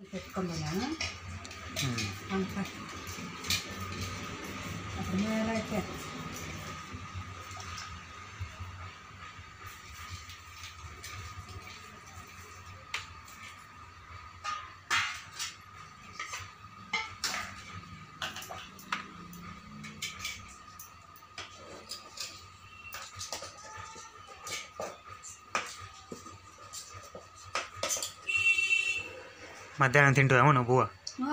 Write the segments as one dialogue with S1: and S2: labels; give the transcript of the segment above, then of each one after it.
S1: పెట్టుకున్నాను
S2: ఉమ్.
S1: అంత అప్పుడు మేలైతే
S2: మధ్యాహ్నం తింటుందాము నువ్వు బువ్వ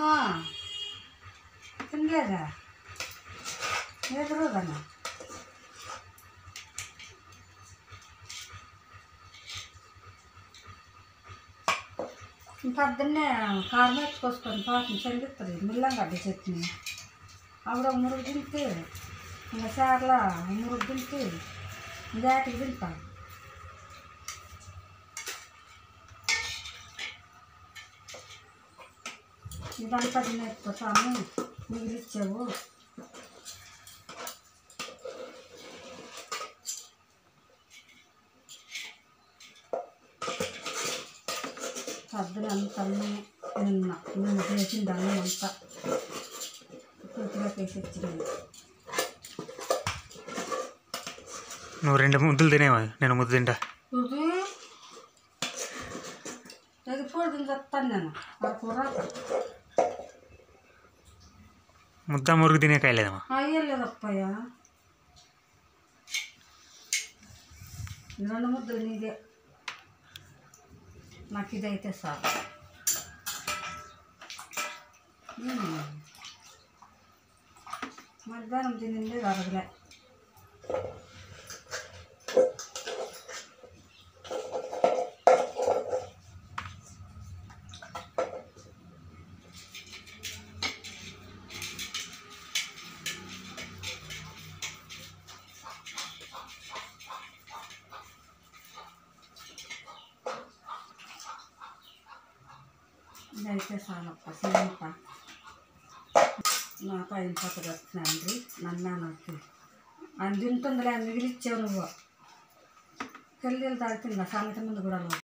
S1: తినలేదా ఎదురుదన్నా పొద్దున్నే కారం వేసుకొసుకొని పాపం చెల్లిస్తుంది మిల్లంగడ్డ చట్నీ ఆవిడ మురుగు తింటే ఇంకా చార్ల మురుగు తింటే జాటికి తింటాను ఇదంతా తినేసుకొస్తాము మిగిలిచ్చావు పొద్దున అంతా నిన్న నిన్న చేసింది అన్నం అంతా పూర్తిగా వేసి ఇచ్చినాను
S2: నువ్వు రెండు ముద్దలు తినేవా నేను ముద్ద తింటా
S1: ఇది అది పోదు చెప్తాను నేను వరకు రాక
S2: ముద్ద మురుగు తినే కాయలేదమ్మా
S1: అయ్యలేదప్పయ్యా రెండు ముద్దలు నీదే నాకు ఇదైతే సార్ మధ్యాహ్నం తినింది అరగలే ఇదైతే చాలప్ప సేమప్ప నా పైన పక్కకు వస్తున్నాండి నన్నా నాకు అది తింటుందిలే మిగిలిచ్చావు నువ్వు పెళ్ళిళ్ళు తాగుతుంది సంగతి ముందు కూడా నువ్వు